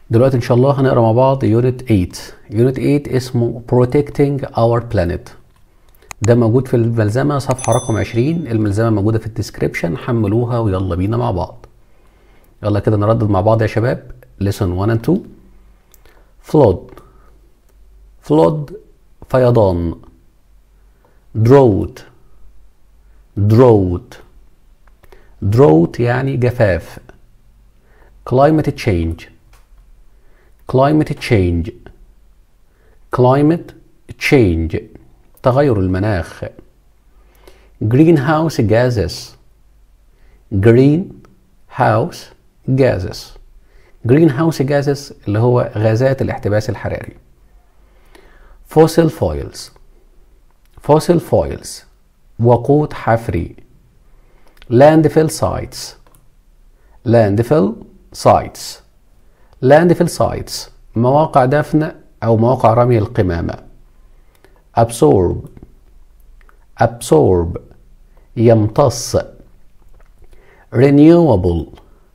دلوقتي ان شاء الله هنقرا مع بعض يونت 8 يونت 8 اسمه protecting our planet ده موجود في الملزمة صفحة رقم 20 الملزمة موجودة في الديسكريبشن حملوها ويلا بينا مع بعض يلا كده نردد مع بعض يا شباب lesson 1 and 2 flood flood فيضان drought drought drought يعني جفاف climate change climate change climate change تغير المناخ greenhouse gases greenhouse gases greenhouse gases اللي هو غازات الاحتباس الحراري fossil fuels fossil fuels وقود حفري landfill sites landfill sites landfill sites مواقع دفن أو مواقع رمي القمامة absorb absorb يمتص renewable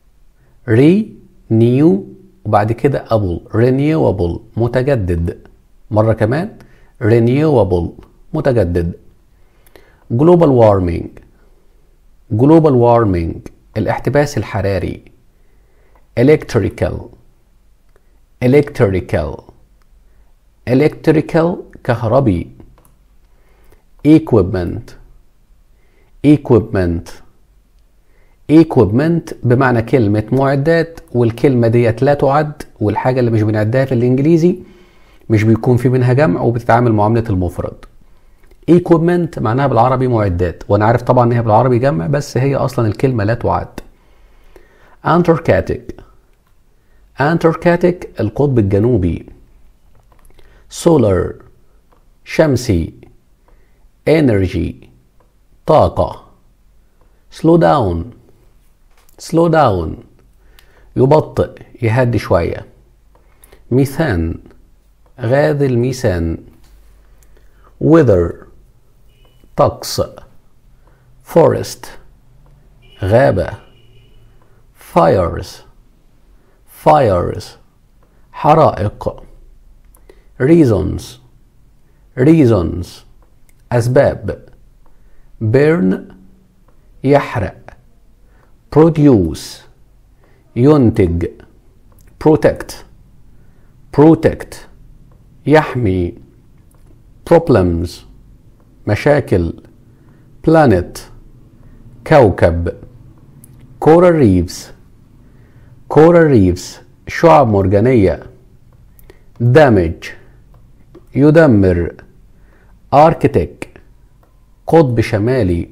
renew وبعد كده able renewable متجدد مرة كمان renewable متجدد global warming global warming الاحتباس الحراري electrical electrical electrical كهربي equipment equipment equipment بمعنى كلمة معدات والكلمة ديت لا تعد والحاجة اللي مش بنعدها في الإنجليزي مش بيكون في منها جمع وبتتعامل معاملة المفرد equipment معناها بالعربي معدات وانا عارف طبعا ان هي بالعربي جمع بس هي اصلا الكلمة لا تعد Antarctic Antarctic القطب الجنوبي solar شمسي energy طاقة slow down slow down يبطئ يهدي شوية ميثان غاز الميثان weather طقس forest غابة fires fires حرائق reasons reasons أسباب burn يحرق produce ينتج protect protect يحمي problems مشاكل planet كوكب coral reefs coral reefs شعاب مرجانية damage يدمر arctic قطب شمالي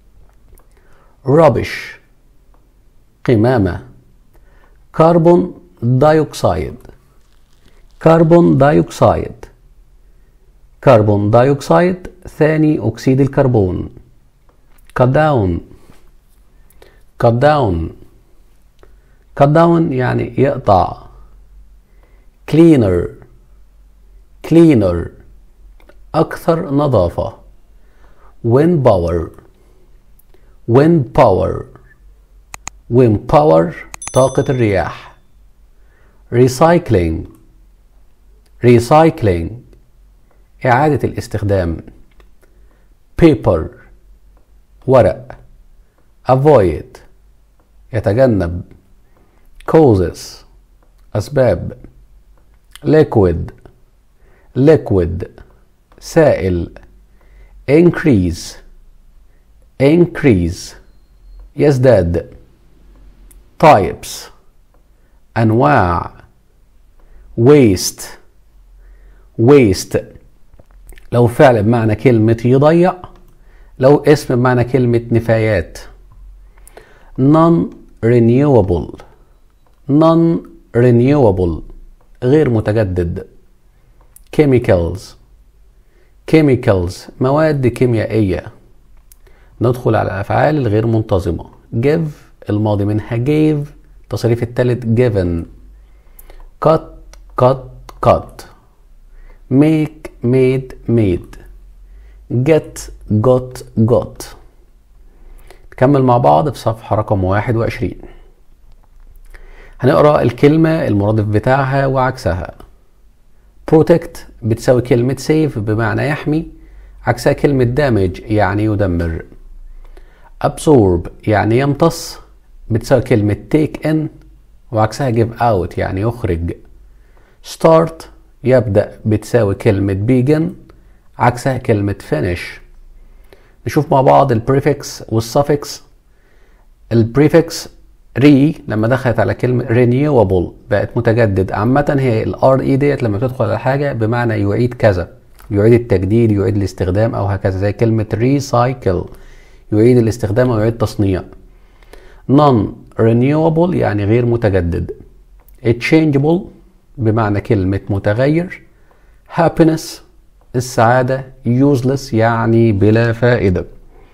rubbish قمامة كربون دايوكسيد كربون دايوكسيد كربون دايوكسيد ثاني أكسيد الكربون cut down cut down cut down يعني يقطع cleaner cleaner أكثر نظافة wind power wind power wind power طاقة الرياح recycling recycling إعادة الاستخدام paper ورق avoid يتجنب causes أسباب liquid liquid سائل increase increase يزداد types أنواع waste waste لو فعل بمعنى كلمة يضيع لو اسم بمعنى كلمة نفايات non renewable non renewable غير متجدد chemicals chemicals مواد كيميائية ندخل على الأفعال الغير منتظمة give الماضي منها gave تصريف التالت given cut cut cut make made made get got got نكمل مع بعض في صفحة رقم 21 هنقرا الكلمة المرادف بتاعها وعكسها protect بتساوي كلمة save بمعنى يحمي عكسها كلمة damage يعني يدمر absorb يعني يمتص بتساوي كلمة take in وعكسها give out يعني يخرج start يبدأ بتساوي كلمة begin عكسها كلمة finish نشوف مع بعض البريفكس والسفكس البريفكس ري لما دخلت على كلمة renewable بقت متجدد عامة هي الار اي ديت لما بتدخل على حاجة بمعنى يعيد كذا يعيد التجديد يعيد الاستخدام او هكذا زي كلمة ريسايكل يعيد الاستخدام او يعيد التصنيع non renewable يعني غير متجدد changeable بمعنى كلمة متغير happiness السعادة useless يعني بلا فائدة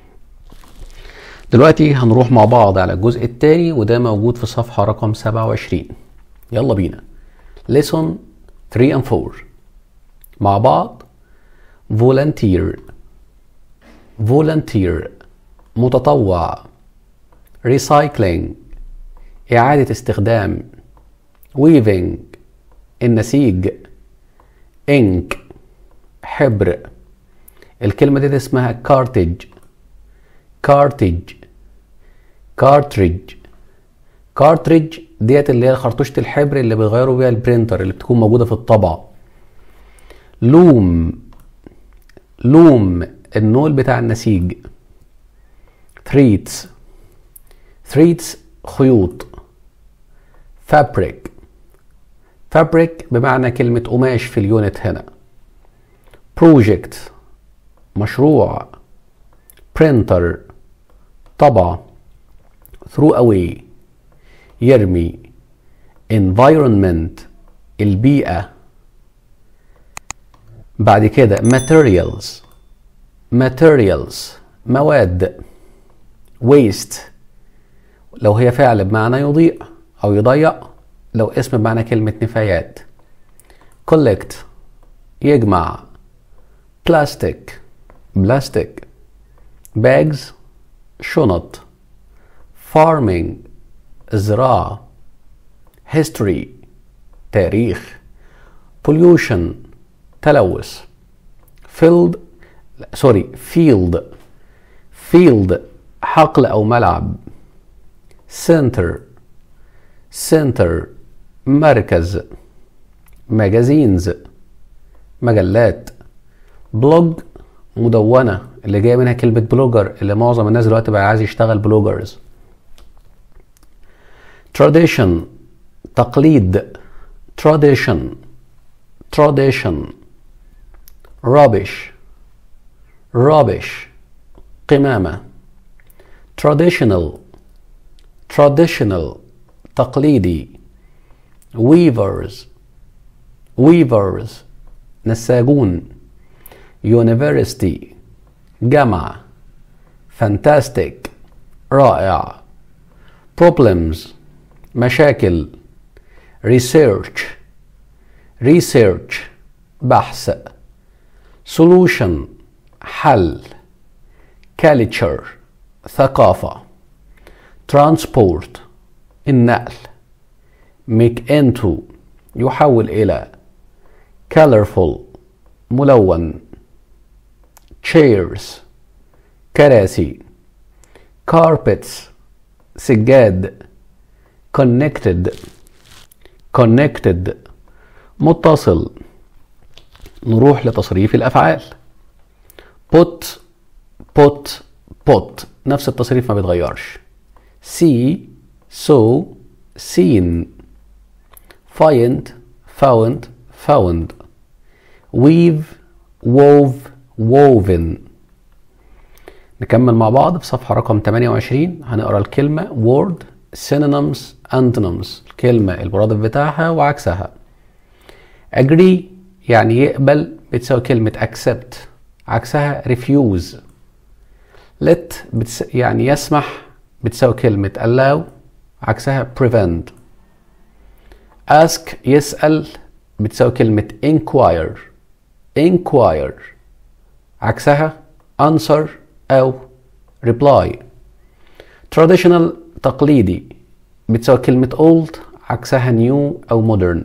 دلوقتي هنروح مع بعض على الجزء التاني وده موجود في صفحة رقم 27 يلا بينا lesson 3 and 4 مع بعض volunteer volunteer متطوع recycling إعادة استخدام weaving النسيج ink حبر الكلمة دي اسمها كارتج كارتج كارتريج كارتريج ديت اللي هي خرطوشة الحبر اللي بيغيروا بيها البرينتر اللي بتكون موجودة في الطبعة لوم لوم النول بتاع النسيج ثريتس ثريتس خيوط فابريك فابريك بمعنى كلمة قماش في اليونت هنا بروجكت مشروع برينتر طبع throw away يرمي environment البيئة بعد كده materials materials مواد waste لو هي فعل بمعنى يضيء أو يضيع لو اسم بمعنى كلمة نفايات collect يجمع plastic بلاستيك bags شنط farming زراعة history تاريخ pollution تلوث field سوري field field حقل أو ملعب center center مركز ماجازينز مجلات بلوج مدونة اللي جاية منها كلمة بلوجر اللي معظم الناس دلوقتي بقى عايز يشتغل بلوجرز tradition تقليد tradition tradition rubbish rubbish قمامة traditional traditional تقليدي weavers weavers نساجون university جامعة fantastic رائع problems مشاكل research research بحث solution حل culture ثقافة transport النقل make into يحول إلى colorful ملون chairs كراسي carpets سجاد connected connected متصل نروح لتصريف الأفعال put put put نفس التصريف ما بيتغيرش see saw seen find found found weave wove woven نكمل مع بعض في صفحة رقم 28 هنقرا الكلمة word synonyms antonyms الكلمة المرادف بتاعها وعكسها agree يعني يقبل بتساوي كلمة accept عكسها refuse let بتس... يعني يسمح بتساوي كلمة allow عكسها prevent ask يسأل بتساوي كلمة inquire inquire عكسها answer أو reply traditional تقليدي بتساوي كلمة old عكسها نيو او مودرن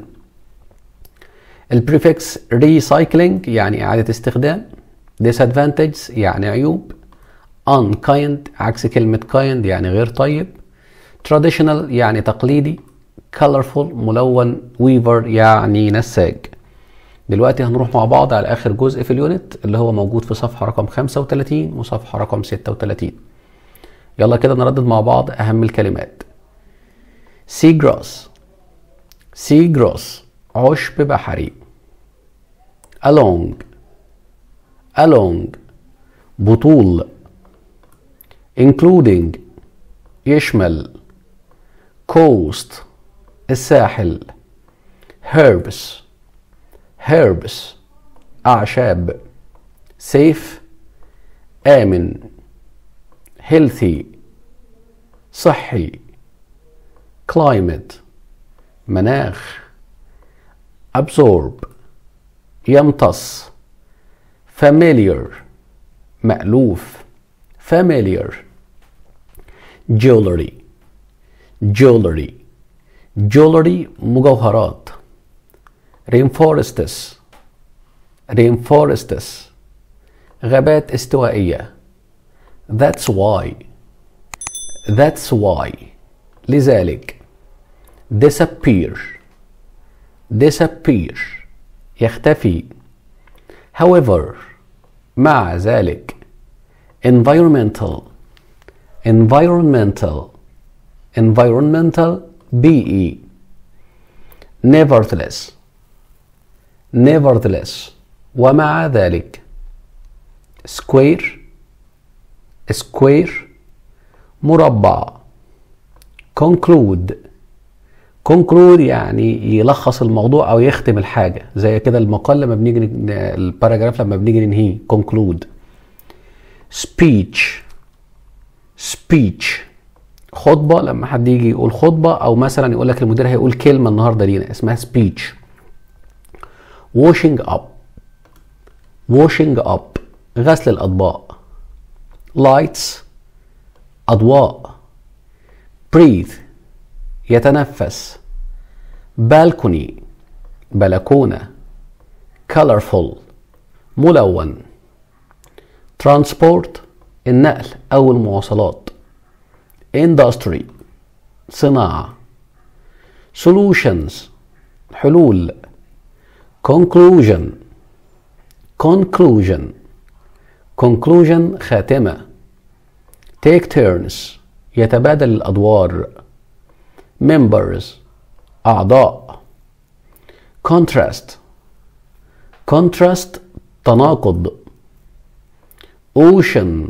البريفكس ريسايكلينج يعني اعاده استخدام disadvantages يعني عيوب unkind عكس كلمة kind يعني غير طيب traditional يعني تقليدي colorful ملون weaver يعني نساج دلوقتي هنروح مع بعض على آخر جزء في اليونت اللي هو موجود في صفحة رقم 35 وصفحة رقم 36 يلا كده نردد مع بعض أهم الكلمات seagrass seagrass عشب بحري along along بطول including يشمل coast الساحل herbs herbs أعشاب safe آمن healthy صحي climate مناخ absorb يمتص familiar مألوف familiar jewelry jewelry jewelry مجوهرات rainforests rainforests غابات استوائية that's why that's why لذلك disappear disappear يختفي however مع ذلك environmental environmental environmental BE nevertheless nevertheless ومع ذلك square square مربع conclude conclude يعني يلخص الموضوع او يختم الحاجه زي كده المقال لما بنيجي الباراجراف لما بنيجي ننهيه conclude speech speech خطبه لما حد يجي يقول خطبه او مثلا يقول لك المدير هيقول كلمه النهارده لينا اسمها speech washing up washing up غسل الاطباق lights اضواء breathe يتنفس balcony بلكونة colorful ملون transport النقل أو المواصلات industry صناعة solutions حلول conclusion conclusion conclusion خاتمة take turns يتبادل الأدوار members أعضاء contrast contrast تناقض ocean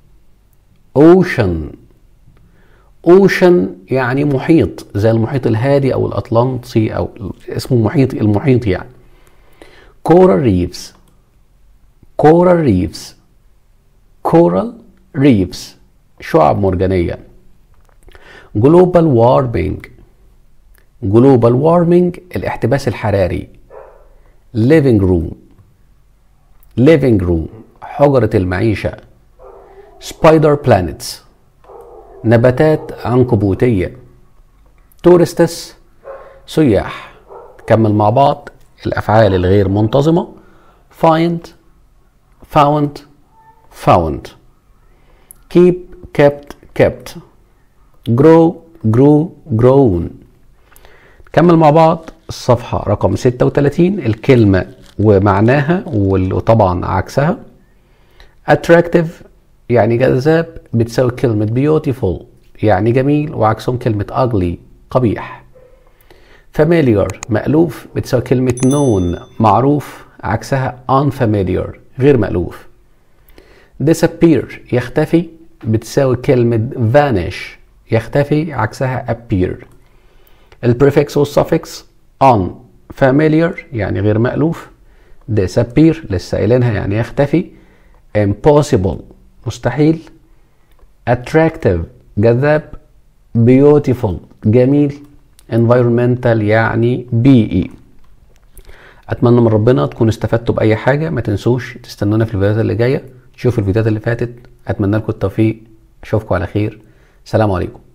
ocean ocean يعني محيط زي المحيط الهادي أو الأطلنطي أو اسمه محيط المحيط يعني coral reefs coral reefs coral reefs شعاب مرجانية global warming global warming الاحتباس الحراري living room living room حجرة المعيشة spider planets نباتات عنكبوتية tourists سياح كمل مع بعض الأفعال الغير منتظمة find found found keep kept kept grow grew grown كمل مع بعض الصفحة رقم 36 الكلمة ومعناها وطبعا عكسها attractive يعني جذاب بتساوي كلمة beautiful يعني جميل وعكسهم كلمة ugly قبيح familiar مألوف بتساوي كلمة known معروف عكسها unfamiliar غير مألوف disappear يختفي بتساوي كلمة vanish يختفي عكسها appear البريفكس والسفكس on familiar يعني غير مألوف disappear لسه قايلينها يعني يختفي impossible مستحيل attractive جذاب beautiful جميل environmental يعني بيئي اتمنى من ربنا تكونوا استفدتوا باي حاجه ما تنسوش تستنونا في الفيديوهات اللي جايه تشوفوا الفيديوهات اللي فاتت اتمنى لكم التوفيق اشوفكم على خير سلام عليكم